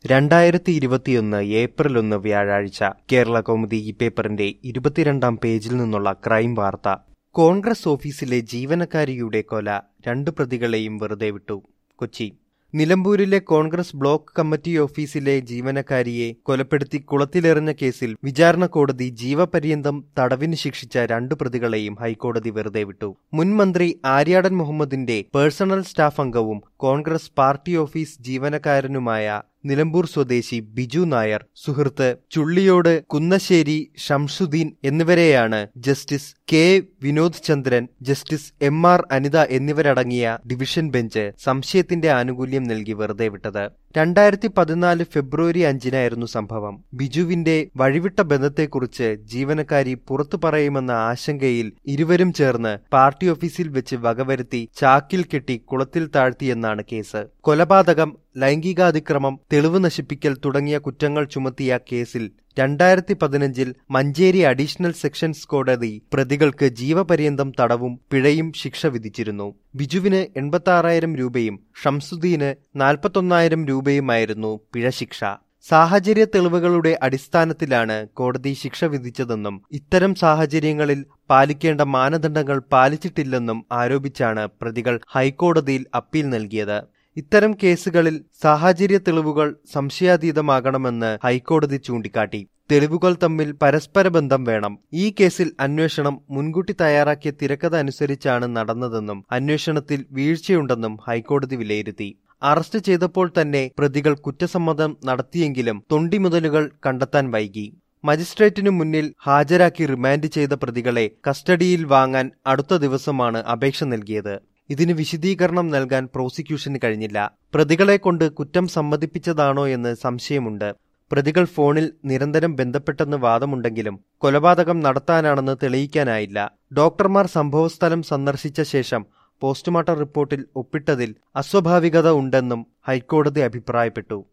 രണ്ടായിരത്തി ഇരുപത്തിയൊന്ന് ഏപ്രിൽ ഒന്ന് വ്യാഴാഴ്ച കേരള കൗമുദി ഈ പേപ്പറിന്റെ ഇരുപത്തിരണ്ടാം പേജിൽ നിന്നുള്ള ക്രൈം വാർത്ത കോൺഗ്രസ് ഓഫീസിലെ ജീവനക്കാരിയുടെ കൊല രണ്ട് പ്രതികളെയും വെറുതെ വിട്ടു കൊച്ചി നിലമ്പൂരിലെ കോൺഗ്രസ് ബ്ലോക്ക് കമ്മിറ്റി ഓഫീസിലെ ജീവനക്കാരിയെ കൊലപ്പെടുത്തി കുളത്തിലെറിഞ്ഞ കേസിൽ വിചാരണ കോടതി ജീവപര്യന്തം തടവിന് ശിക്ഷിച്ച രണ്ട് പ്രതികളെയും ഹൈക്കോടതി വെറുതെ വിട്ടു മുൻ മന്ത്രി ആര്യാടൻ മുഹമ്മദിന്റെ പേഴ്സണൽ സ്റ്റാഫ് അംഗവും കോൺഗ്രസ് പാർട്ടി ഓഫീസ് ജീവനക്കാരനുമായ നിലമ്പൂർ സ്വദേശി ബിജു നായർ സുഹൃത്ത് ചുള്ളിയോട് കുന്നശ്ശേരി ഷംസുദ്ദീൻ എന്നിവരെയാണ് justice K Vinod Chandran justice M R Anitha എന്നിവരടങ്ങിയ ഡിവിഷൻ ബെഞ്ച് സംശയത്തിന്റെ ആനുകൂല്യം നൽകി വെറുതെ വിട്ടത് രണ്ടായിരത്തി പതിനാല് ഫെബ്രുവരി അഞ്ചിനായിരുന്നു സംഭവം ബിജുവിന്റെ വഴിവിട്ട ബന്ധത്തെക്കുറിച്ച് ജീവനക്കാരി പുറത്തു പറയുമെന്ന ആശങ്കയിൽ ഇരുവരും ചേർന്ന് പാർട്ടി ഓഫീസിൽ വെച്ച് വകവരുത്തി ചാക്കിൽ കെട്ടി കുളത്തിൽ താഴ്ത്തിയെന്നാണ് കേസ് കൊലപാതകം ലൈംഗികാതിക്രമം തെളിവ് നശിപ്പിക്കൽ തുടങ്ങിയ കുറ്റങ്ങൾ ചുമത്തിയ കേസിൽ രണ്ടായിരത്തി പതിനഞ്ചിൽ മഞ്ചേരി അഡീഷണൽ സെഷൻസ് കോടതി പ്രതികൾക്ക് ജീവപര്യന്തം തടവും പിഴയും ശിക്ഷ വിധിച്ചിരുന്നു ബിജുവിന് എൺപത്തി രൂപയും ഷംസുദ്ദീന് നാൽപ്പത്തൊന്നായിരം രൂപയുമായിരുന്നു പിഴശിക്ഷ സാഹചര്യ തെളിവുകളുടെ അടിസ്ഥാനത്തിലാണ് കോടതി ശിക്ഷ വിധിച്ചതെന്നും ഇത്തരം സാഹചര്യങ്ങളിൽ പാലിക്കേണ്ട മാനദണ്ഡങ്ങൾ പാലിച്ചിട്ടില്ലെന്നും ആരോപിച്ചാണ് പ്രതികൾ ഹൈക്കോടതിയിൽ അപ്പീൽ നൽകിയത് ഇത്തരം കേസുകളിൽ സാഹചര്യ തെളിവുകൾ സംശയാതീതമാകണമെന്ന് ഹൈക്കോടതി ചൂണ്ടിക്കാട്ടി തെളിവുകൾ തമ്മിൽ പരസ്പര ബന്ധം വേണം ഈ കേസിൽ അന്വേഷണം മുൻകൂട്ടി തയ്യാറാക്കിയ തിരക്കഥ അനുസരിച്ചാണ് നടന്നതെന്നും അന്വേഷണത്തിൽ വീഴ്ചയുണ്ടെന്നും ഹൈക്കോടതി വിലയിരുത്തി അറസ്റ്റ് ചെയ്തപ്പോൾ തന്നെ പ്രതികൾ കുറ്റസമ്മതം നടത്തിയെങ്കിലും തൊണ്ടിമുതലുകൾ കണ്ടെത്താൻ വൈകി മജിസ്ട്രേറ്റിനു മുന്നിൽ ഹാജരാക്കി റിമാൻഡ് ചെയ്ത പ്രതികളെ കസ്റ്റഡിയിൽ വാങ്ങാൻ അടുത്ത ദിവസമാണ് അപേക്ഷ നൽകിയത് ഇതിന് വിശദീകരണം നൽകാൻ പ്രോസിക്യൂഷന് കഴിഞ്ഞില്ല പ്രതികളെ കൊണ്ട് കുറ്റം സമ്മതിപ്പിച്ചതാണോ എന്ന് സംശയമുണ്ട് പ്രതികൾ ഫോണിൽ നിരന്തരം ബന്ധപ്പെട്ടെന്ന് വാദമുണ്ടെങ്കിലും കൊലപാതകം നടത്താനാണെന്ന് തെളിയിക്കാനായില്ല ഡോക്ടർമാർ സംഭവസ്ഥലം സന്ദർശിച്ച ശേഷം പോസ്റ്റ്മോർട്ടം റിപ്പോർട്ടിൽ ഒപ്പിട്ടതിൽ അസ്വാഭാവികത ഉണ്ടെന്നും ഹൈക്കോടതി അഭിപ്രായപ്പെട്ടു